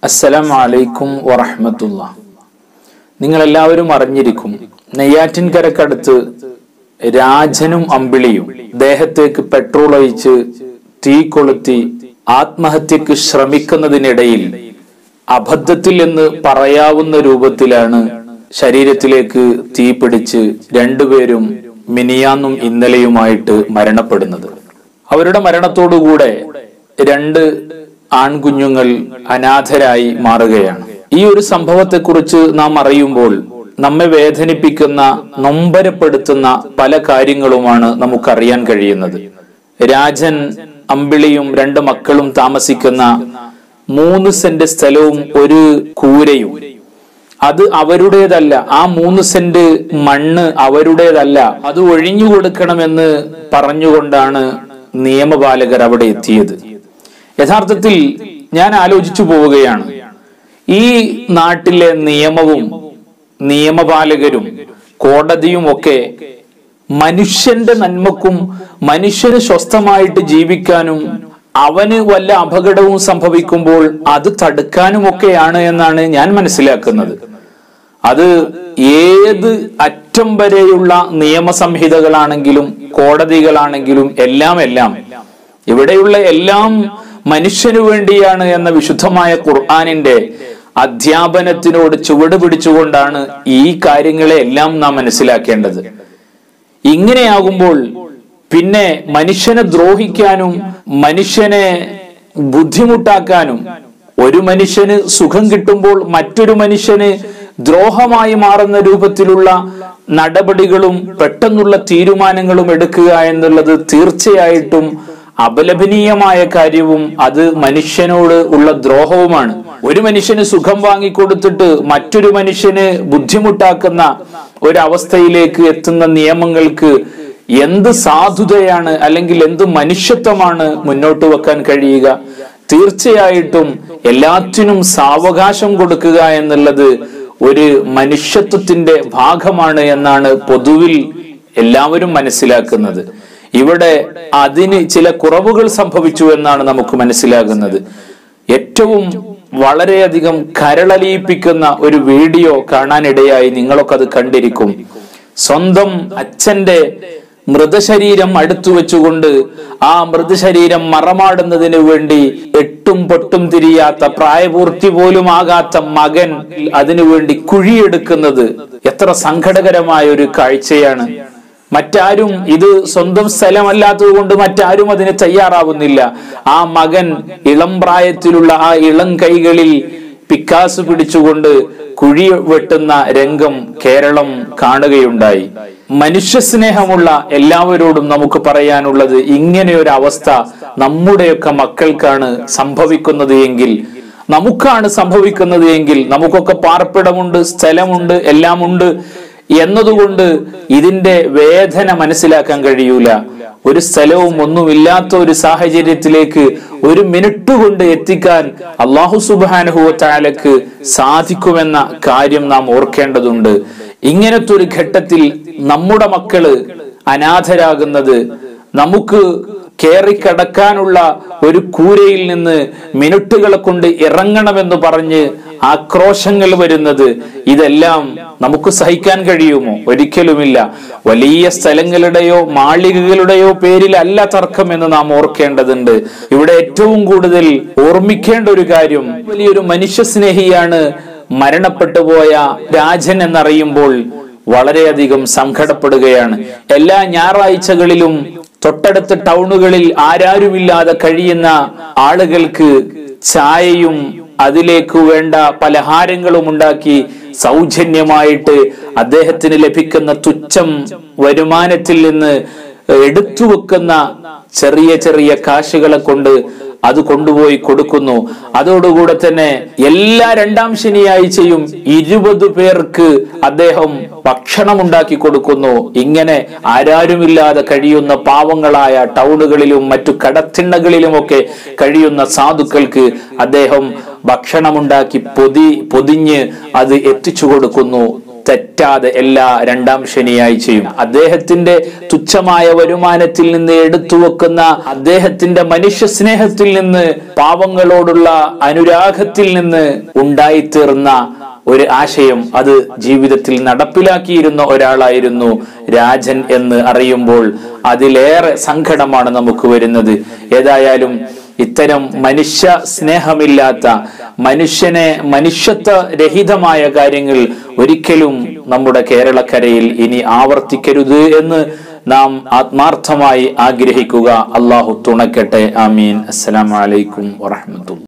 അസ്സലാമു അലൈക്കും വറഹ്മത്തുള്ള നിങ്ങൾ എല്ലാവരും അറിഞ്ഞിരിക്കും നെയ്യാറ്റിൻകരക്കടുത്ത് രാജനും അമ്പിളിയും ദേഹത്തേക്ക് പെട്രോൾ ഒഴിച്ച് തീ കൊളുത്തി ആത്മഹത്യക്ക് ശ്രമിക്കുന്നതിനിടയിൽ അബദ്ധത്തിൽ എന്ന് പറയാവുന്ന രൂപത്തിലാണ് ശരീരത്തിലേക്ക് തീ പിടിച്ച് രണ്ടുപേരും മിനിയാന്നും ഇന്നലെയുമായിട്ട് മരണപ്പെടുന്നത് അവരുടെ മരണത്തോടുകൂടെ രണ്ട് ആൺകുഞ്ഞുങ്ങൾ അനാഥരായി മാറുകയാണ് ഈ ഒരു സംഭവത്തെക്കുറിച്ച് നാം അറിയുമ്പോൾ നമ്മെ വേദനിപ്പിക്കുന്ന നൊമ്പരപ്പെടുത്തുന്ന പല കാര്യങ്ങളുമാണ് നമുക്കറിയാൻ കഴിയുന്നത് രാജൻ അമ്പിളിയും രണ്ട് മക്കളും താമസിക്കുന്ന മൂന്ന് സെന്റ് സ്ഥലവും ഒരു കൂരയും അത് അവരുടേതല്ല ആ മൂന്ന് സെന്റ് മണ്ണ് അവരുടേതല്ല അത് ഒഴിഞ്ഞു കൊടുക്കണമെന്ന് പറഞ്ഞുകൊണ്ടാണ് നിയമപാലകർ അവിടെ എത്തിയത് യഥാർത്ഥത്തിൽ ഞാൻ ആലോചിച്ചു പോവുകയാണ് ഈ നാട്ടിലെ നിയമവും നിയമപാലകരും കോടതിയും ഒക്കെ മനുഷ്യന്റെ നന്മക്കും മനുഷ്യന് സ്വസ്ഥമായിട്ട് ജീവിക്കാനും അവന് വല്ല അപകടവും സംഭവിക്കുമ്പോൾ അത് തടുക്കാനുമൊക്കെയാണ് എന്നാണ് ഞാൻ മനസ്സിലാക്കുന്നത് അത് ഏത് അറ്റം വരെയുള്ള നിയമസംഹിതകളാണെങ്കിലും കോടതികളാണെങ്കിലും എല്ലാം എല്ലാം ഇവിടെയുള്ള എല്ലാം മനുഷ്യനു വേണ്ടിയാണ് എന്ന വിശുദ്ധമായ ഖുർആാനിന്റെ അധ്യാപനത്തിനോട് ചുവട് പിടിച്ചുകൊണ്ടാണ് ഈ കാര്യങ്ങളെ എല്ലാം നാം മനസ്സിലാക്കേണ്ടത് ഇങ്ങനെയാകുമ്പോൾ പിന്നെ മനുഷ്യനെ ദ്രോഹിക്കാനും മനുഷ്യനെ ബുദ്ധിമുട്ടാക്കാനും ഒരു മനുഷ്യന് സുഖം കിട്ടുമ്പോൾ മറ്റൊരു മനുഷ്യന് ദ്രോഹമായി മാറുന്ന രൂപത്തിലുള്ള നടപടികളും പെട്ടെന്നുള്ള തീരുമാനങ്ങളും എടുക്കുക എന്നുള്ളത് തീർച്ചയായിട്ടും അപലപനീയമായ കാര്യവും അത് മനുഷ്യനോട് ഉള്ള ദ്രോഹവുമാണ് ഒരു മനുഷ്യന് സുഖം വാങ്ങിക്കൊടുത്തിട്ട് മറ്റൊരു മനുഷ്യന് ബുദ്ധിമുട്ടാക്കുന്ന ഒരവസ്ഥയിലേക്ക് എത്തുന്ന നിയമങ്ങൾക്ക് എന്ത് സാധുതയാണ് അല്ലെങ്കിൽ എന്ത് മനുഷ്യത്വമാണ് മുന്നോട്ട് വെക്കാൻ കഴിയുക തീർച്ചയായിട്ടും എല്ലാത്തിനും സാവകാശം കൊടുക്കുക എന്നുള്ളത് ഒരു മനുഷ്യത്വത്തിന്റെ ഭാഗമാണ് എന്നാണ് പൊതുവിൽ എല്ലാവരും മനസ്സിലാക്കുന്നത് ഇവിടെ അതിന് ചില കുറവുകൾ സംഭവിച്ചു എന്നാണ് നമുക്ക് മനസ്സിലാകുന്നത് ഏറ്റവും വളരെയധികം കരളലിയിപ്പിക്കുന്ന ഒരു വീഡിയോ കാണാനിടയായി നിങ്ങളൊക്കെ അത് കണ്ടിരിക്കും സ്വന്തം അച്ഛന്റെ മൃതശരീരം അടുത്തു വെച്ചുകൊണ്ട് ആ മൃതശരീരം മറമാടുന്നതിന് വേണ്ടി എട്ടും പൊട്ടും തിരിയാത്ത പ്രായപൂർത്തി പോലും ആകാത്ത മകൻ അതിനുവേണ്ടി കുഴിയെടുക്കുന്നത് എത്ര സങ്കടകരമായ ഒരു കാഴ്ചയാണ് മറ്റാരും ഇത് സ്വന്തം സ്ഥലമല്ലാത്തത് കൊണ്ട് മറ്റാരും അതിന് തയ്യാറാവുന്നില്ല ആ മകൻ ഇളം പ്രായത്തിലുള്ള ആ ഇളം കൈകളിൽ പിക്കാസ് പിടിച്ചുകൊണ്ട് കുഴി വെട്ടുന്ന രംഗം കേരളം കാണുകയുണ്ടായി മനുഷ്യ സ്നേഹമുള്ള എല്ലാവരോടും നമുക്ക് പറയാനുള്ളത് ഇങ്ങനെ ഒരു അവസ്ഥ നമ്മുടെയൊക്കെ മക്കൾക്കാണ് സംഭവിക്കുന്നത് എങ്കിൽ നമുക്കാണ് സംഭവിക്കുന്നത് എങ്കിൽ നമുക്കൊക്കെ പാർപ്പിടമുണ്ട് സ്ഥലമുണ്ട് എല്ലാമുണ്ട് എന്നതുകൊണ്ട് ഇതിന്റെ വേദന മനസ്സിലാക്കാൻ കഴിയൂല ഒരു സ്ഥലവും ഒന്നുമില്ലാത്ത ഒരു സാഹചര്യത്തിലേക്ക് ഒരു മിനിറ്റ് കൊണ്ട് എത്തിക്കാൻ അള്ളാഹു സുബാനുഹുവത്താലക്ക് സാധിക്കുമെന്ന കാര്യം നാം ഓർക്കേണ്ടതുണ്ട് ഇങ്ങനത്തെ ഒരു ഘട്ടത്തിൽ നമ്മുടെ മക്കള് അനാഥരാകുന്നത് നമുക്ക് കയറിക്കടക്കാനുള്ള ഒരു കൂരയിൽ നിന്ന് മിനിറ്റുകളെ കൊണ്ട് ഇറങ്ങണമെന്ന് പറഞ്ഞ് ആക്രോശങ്ങൾ വരുന്നത് ഇതെല്ലാം നമുക്ക് സഹിക്കാൻ കഴിയുമോ ഒരിക്കലുമില്ല വലിയ സ്ഥലങ്ങളുടെയോ മാളികകളുടെയോ പേരിലല്ല തർക്കം എന്ന് നാം ഓർക്കേണ്ടതുണ്ട് ഇവിടെ ഏറ്റവും കൂടുതൽ ഓർമ്മിക്കേണ്ട ഒരു കാര്യം വലിയൊരു മനുഷ്യസ്നേഹിയാണ് മരണപ്പെട്ടു പോയ രാജൻ എന്നറിയുമ്പോൾ വളരെയധികം സങ്കടപ്പെടുകയാണ് എല്ലാ ഞായറാഴ്ചകളിലും തൊട്ടടുത്ത ടൗണുകളിൽ ആരാരുമില്ലാതെ കഴിയുന്ന ആളുകൾക്ക് ചായയും അതിലേക്ക് വേണ്ട പലഹാരങ്ങളും ഉണ്ടാക്കി സൗജന്യമായിട്ട് അദ്ദേഹത്തിന് ലഭിക്കുന്ന തുച്ഛം വരുമാനത്തിൽ നിന്ന് എടുത്തു വെക്കുന്ന ചെറിയ ചെറിയ കാശുകളെ കൊണ്ട് അത് കൊണ്ടുപോയി കൊടുക്കുന്നു അതോടുകൂടെ തന്നെ എല്ലാ രണ്ടാം ശനിയാഴ്ചയും ഇരുപത് പേർക്ക് അദ്ദേഹം ഭക്ഷണം ഉണ്ടാക്കി കൊടുക്കുന്നു ഇങ്ങനെ ആരാരുമില്ലാതെ കഴിയുന്ന പാവങ്ങളായ ടൗണുകളിലും മറ്റു കടത്തിണ്ണകളിലുമൊക്കെ കഴിയുന്ന സാധുക്കൾക്ക് അദ്ദേഹം ഭക്ഷണമുണ്ടാക്കി പൊതി പൊതിഞ്ഞ് അത് എത്തിച്ചു കൊടുക്കുന്നു തെറ്റാതെ എല്ലാ രണ്ടാം ശനിയാഴ്ചയും അദ്ദേഹത്തിന്റെ തുച്ഛമായ വരുമാനത്തിൽ നിന്ന് എടുത്തു വെക്കുന്ന അദ്ദേഹത്തിന്റെ മനുഷ്യ സ്നേഹത്തിൽ നിന്ന് പാവങ്ങളോടുള്ള അനുരാഗത്തിൽ നിന്ന് ഉണ്ടായിത്തീർന്ന ഒരു ആശയം അത് ജീവിതത്തിൽ നടപ്പിലാക്കിയിരുന്ന ഒരാളായിരുന്നു രാജൻ എന്ന് അറിയുമ്പോൾ അതിലേറെ സങ്കടമാണ് നമുക്ക് വരുന്നത് ഏതായാലും ഇത്തരം മനുഷ്യ സ്നേഹമില്ലാത്ത മനുഷ്യനെ മനുഷ്യത്വ രഹിതമായ കാര്യങ്ങൾ ഒരിക്കലും നമ്മുടെ കേരളക്കരയിൽ ഇനി ആവർത്തിക്കരുത് എന്ന് നാം ആത്മാർത്ഥമായി ആഗ്രഹിക്കുക അള്ളാഹു തുണക്കട്ടെ ആമീൻ അസ്സലാമലൈക്കും വറഹമത്തുള്ള